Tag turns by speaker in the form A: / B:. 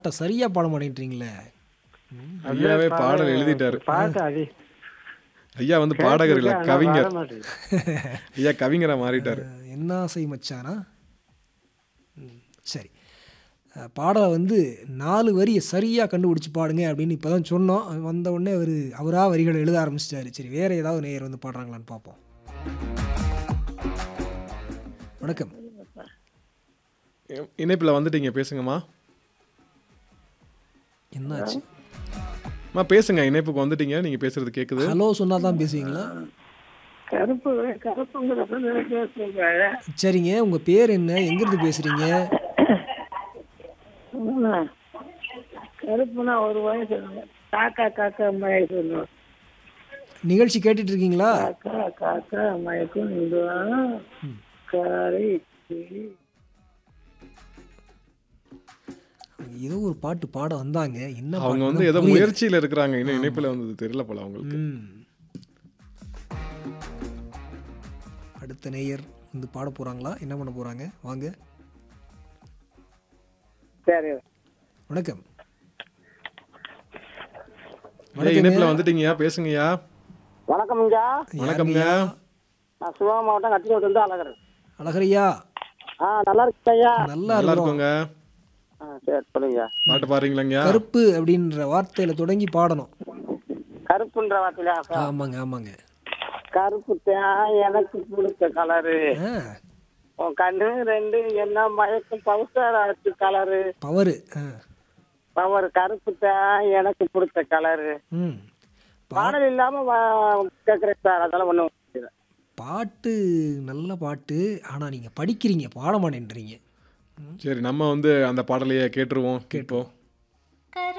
A: பாட்டை சரியா பாட மாட்டேன்றீங்களே
B: ஐயாவே பாடல் எழுதிட்டாரு
C: பாட்டு அது
B: ஐயா வந்து பாடகர் இல்ல
C: ஆனா
B: கவிஞர்
C: வர மாட்டேங்குது.
B: ஐயா கவிஞரா மாறிட்டாரு
A: என்ன ஆசை மச்சானா ம், சரி அஹ், பாடலை வந்து நாலு வரியை சரியாக கண்டுபிடிச்சி பாடுங்க அப்படின்னு இப்போ தான் சொன்னோம் வந்த உடனே அவர் அவராக வரிகளை எழுத ஆரம்பிச்சிட்டாரு சரி வேறு ஏதாவது நேயர் வந்து பாடுறாங்களான்னு பார்ப்போம் வணக்கம்
B: இணைப்புல வந்துட்டீங்க பேசுங்கம்மா
A: என்னாச்சு
B: அம்மா பேசுங்க இணைப்புக்கு வந்துட்டீங்க நீங்க பேசுறது கேக்குது
A: ஹலோ சொன்னால் தான் பேசுவீங்களா
C: கருப்பு கருப்புங்கிறப்ப பேசுறீங்க
A: சரிங்க உங்கள் பேர் என்ன எங்கேருந்து பேசுகிறீங்க
C: கருப்புனா ஒரு வயசு காக்கா காக்கா மயக்கம்
A: நிகழ்ச்சி கேட்டுட்டு இருக்கீங்களா
C: காக்கா காக்கா மயக்கம் காரை கிளி.
A: ஏதோ ஒரு பாட்டு பாட வந்தாங்க என்ன
B: அவங்க
A: பாட்டுன்னு
B: வந்து ஏதோ
A: புரியல.
B: முயற்சியில இருக்கிறாங்க இன்னும் இணைப்புல வந்தது தெரியல போல அவங்களுக்கு
A: ம். அடுத்த நேயர் வந்து பாட போறாங்களா என்ன பண்ண போறாங்க வாங்க
C: சரி
A: வணக்கம்
B: ஐயா, இணைப்புல வந்துட்டீங்கயா பேசுங்கய்யா
C: வணக்கம்ங்க
B: வணக்கம்ங்க
C: நான் சிவகங்கை மாவட்டம் கட்டிக்கோட்டு வந்து அழகர்
A: அழகரையா
C: ஆ நல்லா இருக்கு ஐயா
A: நல்லா
B: நல்லா
A: இருக்கும்
B: இருக்குங்க
C: ஆ சரி சொல்லுங்க
B: பாட்டு பாடுறீங்களாங்கய்யா
A: கருப்பு அப்படின்ற வார்த்தையில தொடங்கி பாடணும்
C: கருப்புன்ற வார்த்தையில
A: ஆமாங்க ஆமாங்க
C: கருப்பு தான் எனக்கு பிடிச்ச கலரு
A: ஆ
C: உன் கண்ணு ரெண்டு என்ன மயக்கம் பவுசர் ஆச்சு கலரு
A: பவரு ஆ
C: பவர் கருப்பு தான் எனக்கு பிடிச்ச கலரு
A: ம்
C: பாடல் இல்லாம கேக்குறேன் சார் அதெல்லாம் ஒண்ணும் புரியல.
A: பாட்டு நல்ல பாட்டு ஆனா நீங்க படிக்கிறீங்க பாட மாட்டேன்றீங்க
B: சரி நம்ம வந்து அந்த பாடலையே கேட்டுருவோம் இப்போ